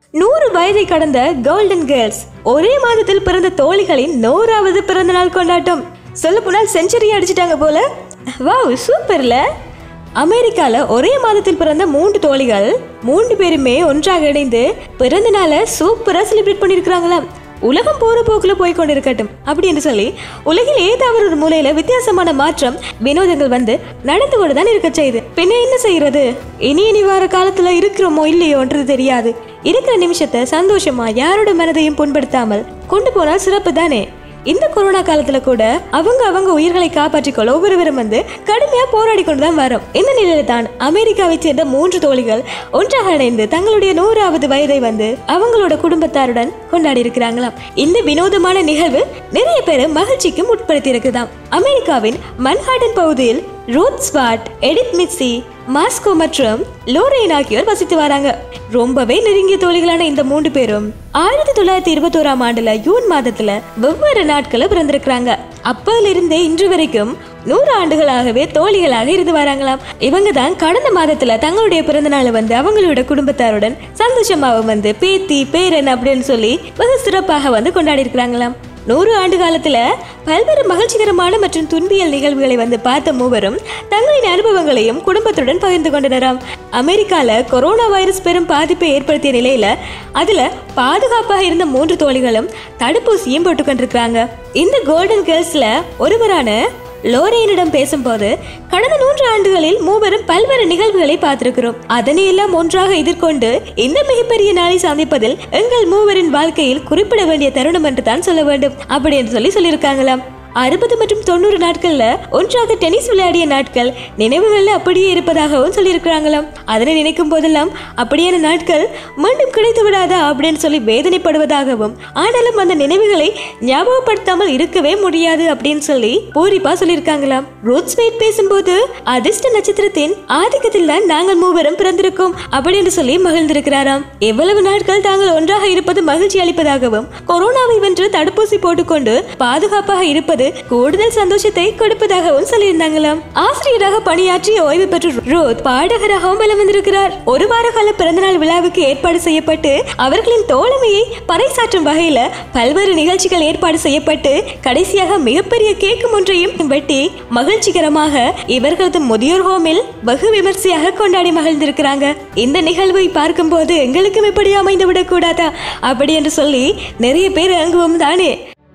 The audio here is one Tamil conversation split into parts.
நூறு வயதை கடந்த கோல்டன் கேர்ள்ஸ் ஒரே மாதத்தில் பிறந்த தோழிகளின் நூறாவது பிறந்த நாள் கொண்டாட்டம் சொல்ல போனால் செஞ்சுரி அடிச்சிட்டாங்க போல வாவ் சூப்பர்ல அமெரிக்கால ஒரே மாதத்தில் பிறந்த மூன்று தோழிகள் மூன்று பேருமே ஒன்றாக இணைந்து பிறந்த நாளை சூப்பரா செலிப்ரேட் பண்ணிருக்காங்களாம் உலகம் போற போக்குல போய் கொண்டிருக்கட்டும் அப்படின்னு சொல்லி உலகில் ஏதாவது ஒரு மூலையில வித்தியாசமான மாற்றம் வினோதங்கள் வந்து நடந்து கொண்டு தான் இருக்க செய்யுது பின்ன என்ன செய்யறது இனி இனி வார காலத்துல இருக்கிறோமோ இல்லையோன்றது தெரியாது இருக்கிற நிமிஷத்தை சந்தோஷமா யாரோட மனதையும் புண்படுத்தாமல் கொண்டு போனால் சிறப்பு தானே இந்த கொரோனா காலத்துல கூட அவங்க அவங்க உயிர்களை காப்பாற்றிக் கொள்ள ஒவ்வொருவரும் வந்து கடுமையா போராடி கொண்டுதான் வரோம் இந்த நிலையில தான் அமெரிக்காவை சேர்ந்த மூன்று தோழிகள் ஒன்றாக இணைந்து தங்களுடைய நூறாவது வயதை வந்து அவங்களோட குடும்பத்தாருடன் கொண்டாடி இருக்கிறாங்களாம் இந்த வினோதமான நிகழ்வு நிறைய பேரை மகிழ்ச்சிக்கு முற்படுத்தி இருக்குதாம் அமெரிக்காவின் மன்ஹாட்டன் பகுதியில் ரூத் ஸ்வாட் எடித் மிட்சி மாஸ்கோ மற்றும் லோரேன் ஆகியோர் வசித்து வராங்க ரொம்பவே நெருங்கிய தோழிகளான இந்த மூன்று பேரும் ஆயிரத்தி தொள்ளாயிரத்தி இருபத்தோராம் ஆண்டுல ஜூன் மாதத்துல வெவ்வேறு நாட்கள பிறந்திருக்கிறாங்க அப்பல இருந்தே இன்று வரைக்கும் நூறு ஆண்டுகளாகவே தோழிகளாக இருந்து வராங்களாம் இவங்க தான் கடந்த மாதத்துல தங்களுடைய பிறந்த நாளை வந்து அவங்களோட குடும்பத்தாருடன் சந்தோஷமாக வந்து பேத்தி பேரன் அப்படின்னு சொல்லி வெகு சிறப்பாக வந்து கொண்டாடி இருக்கிறாங்களாம் நூறு ஆண்டு காலத்துல பல்வேறு மகிழ்ச்சிகரமான மற்றும் துன்பியல் நிகழ்வுகளை வந்து பார்த்த மூவரும் தங்களின் அனுபவங்களையும் குடும்பத்துடன் பகிர்ந்து கொண்டனராம் அமெரிக்கால கொரோனா வைரஸ் பெரும் பாதிப்பை ஏற்படுத்திய நிலையில அதுல பாதுகாப்பாக இருந்த மூன்று தோழிகளும் தடுப்பூசியும் போட்டுக்கொண்டிருக்காங்க இந்த கோல்டன் கேர்ள்ஸ்ல ஒருவரான லோரேனிடம் பேசும்போது கடந்த நூற்று ஆண்டுகளில் மூவரும் பல்வேறு நிகழ்வுகளை பார்த்திருக்கிறோம் அதனை எல்லாம் ஒன்றாக எதிர்கொண்டு இந்த மிகப்பெரிய நாளை சந்திப்பதில் எங்கள் மூவரின் வாழ்க்கையில் குறிப்பிட வேண்டிய தருணம் என்று தான் சொல்ல வேண்டும் அப்படி என்று சொல்லி சொல்லியிருக்காங்களாம் அறுபது மற்றும் தொண்ணூறு நாட்கள்ல ஒன்றாக டென்னிஸ் விளையாடிய நாட்கள் நினைவுகள்ல அப்படியே இருப்பதாகவும் சொல்லியிருக்கிறாங்களாம் அதனை நினைக்கும் போதெல்லாம் அப்படியான நாட்கள் மீண்டும் கிடைத்து விடாதா அப்படின்னு சொல்லி வேதனைப்படுவதாகவும் ஆனாலும் அந்த நினைவுகளை ஞாபகப்படுத்தாமல் இருக்கவே முடியாது அப்படின்னு சொல்லி பூரிப்பா சொல்லியிருக்காங்களாம் ரூத் ஸ்வீட் பேசும்போது அதிர்ஷ்ட நட்சத்திரத்தின் ஆதிக்கத்தில் தான் நாங்கள் மூவரும் பிறந்திருக்கோம் அப்படின்னு சொல்லி மகிழ்ந்திருக்கிறாராம் எவ்வளவு நாட்கள் தாங்கள் ஒன்றாக இருப்பது மகிழ்ச்சி அளிப்பதாகவும் கொரோனாவை வென்று தடுப்பூசி போட்டுக்கொண்டு பாதுகாப்பாக இருப்பது கூடுதல் சந்தோஷத்தை கொடுப்பதாகவும் சொல்லியிருந்தாங்களாம் ஆசிரியராக பணியாற்றி ஓய்வு பெற்ற ரோத் பாடகராகவும் வலம் வந்திருக்கிறார் ஒரு வார கால பிறந்தநாள் விழாவுக்கு ஏற்பாடு செய்யப்பட்டு அவர்களின் தோழமையை பறைசாற்றும் வகையில பல்வேறு நிகழ்ச்சிகள் ஏற்பாடு செய்யப்பட்டு கடைசியாக மிகப்பெரிய கேக்கும் ஒன்றையும் வெட்டி மகிழ்ச்சிகரமாக இவர்களது முதியோர் ஹோமில் வெகு விமர்சையாக கொண்டாடி மகிழ்ந்திருக்கிறாங்க இந்த நிகழ்வை பார்க்கும்போது எங்களுக்கும் இப்படி அமைந்து விடக்கூடாதா அப்படி என்று சொல்லி நிறைய பேர் அங்குவோம் தானே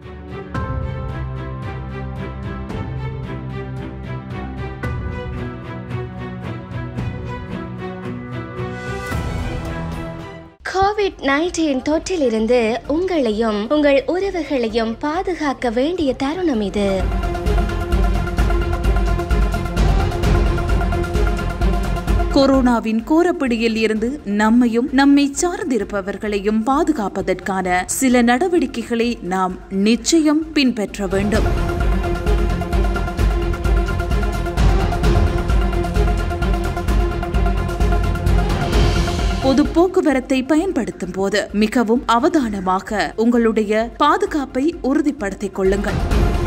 கோவிட் நைன்டீன் தொற்றிலிருந்து உங்களையும் உங்கள் உறவுகளையும் பாதுகாக்க வேண்டிய தருணம் இது கொரோனாவின் கோரப்பிடியில் இருந்து நம்மையும் நம்மை சார்ந்திருப்பவர்களையும் பாதுகாப்பதற்கான சில நடவடிக்கைகளை நாம் நிச்சயம் பின்பற்ற வேண்டும் பொது போக்குவரத்தை பயன்படுத்தும் போது மிகவும் அவதானமாக உங்களுடைய பாதுகாப்பை உறுதிப்படுத்திக் கொள்ளுங்கள்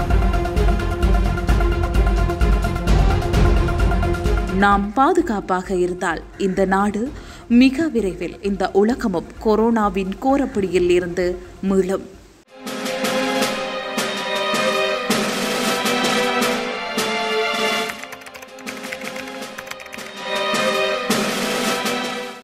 நாம் பாதுகாப்பாக இருந்தால் இந்த நாடு மிக விரைவில் இந்த உலகமும் கொரோனாவின் கோரப்பிடியில் இருந்து மீளும்